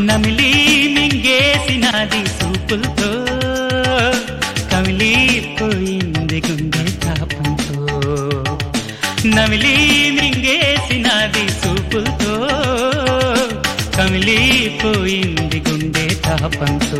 నమిలి మింగేసినది సూపులతో కమిలిపోయింది గుండె తాపంతో నమిలి మింగేసినది సూపులతో కమిలిపోయింది గుండె తాపంతో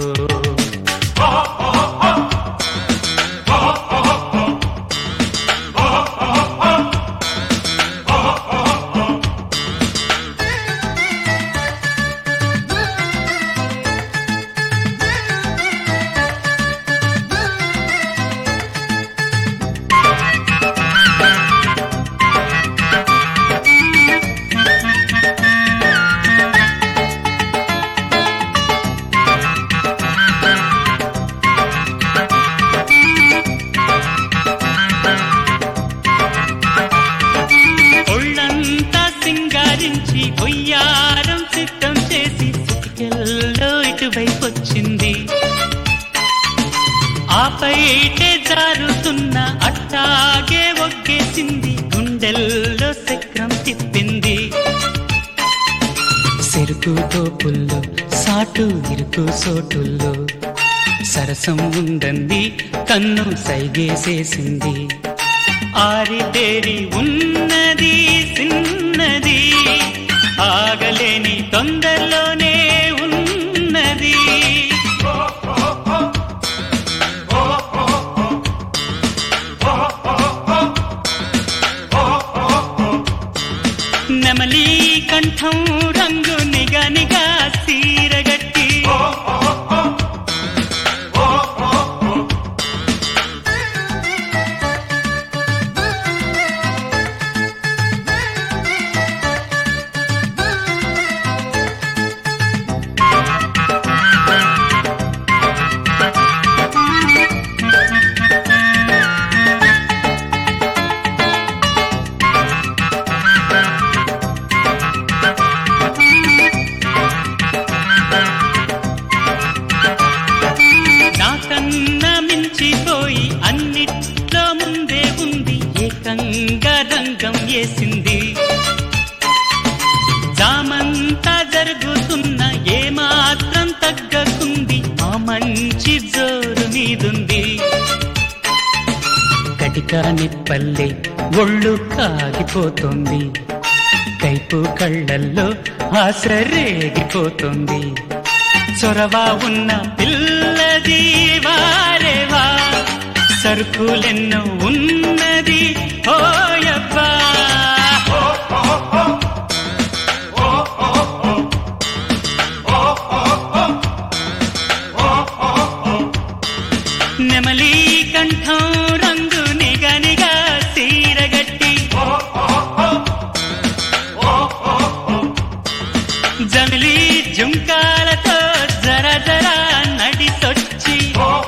ఒళ్ళంతా సింగారించి ఒయ్యారం సిద్ధం చేసి సిటికెల్లో ఇటువైపు వచ్చింది ఆపైటే జారుతున్న అట్టాగే ఒగ్గేసింది గుండెల్లో చక్రం తిప్పింది సెరుకు తోపుల్లో సాటు ఇరుకు సోటుల్లో సరసం ఉందంది కన్ను సైగేసేసింది ఆరితేరి ఉన్నది సిన్నది ఆగలేని తొందరలోనే ఉన్నది నెమలి కంఠం రంగు నిగనిగా సీరగట్టి నాకన్నా మించిపోయి అన్నిట్లో ముందే ఉంది ఏకంగా రంగం వేసింది జామంతా జరుగుతున్న ఏమాత్రం తగ్గకుంది ఆ మంచి జోరు మీదుంది కటికా నిప్పల్లే ఒళ్ళు కాగిపోతోంది కైపు కళ్ళల్లో ఆశ రేగిపోతోంది చొరవ ఉన్న పిల్లది వారేవా సరుకులెన్నో ఉన్నది ఓయబ్బా నెమలి కంఠం రంగు నిగనిగా తీరగట్టి జమిలి జుంకాలతో జర జర నడిసొచ్చి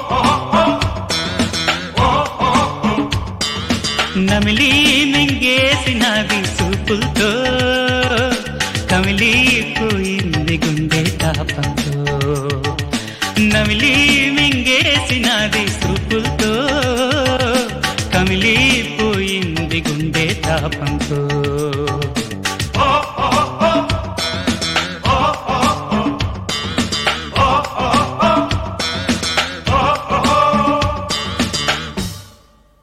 నమిలి మింగేసినవి సూపులతో కమిలిపోయింది గుండె తాపంతో నమిలి మింగేసినది సూపులతో కమిలిపోయింది గుండె తాపంతో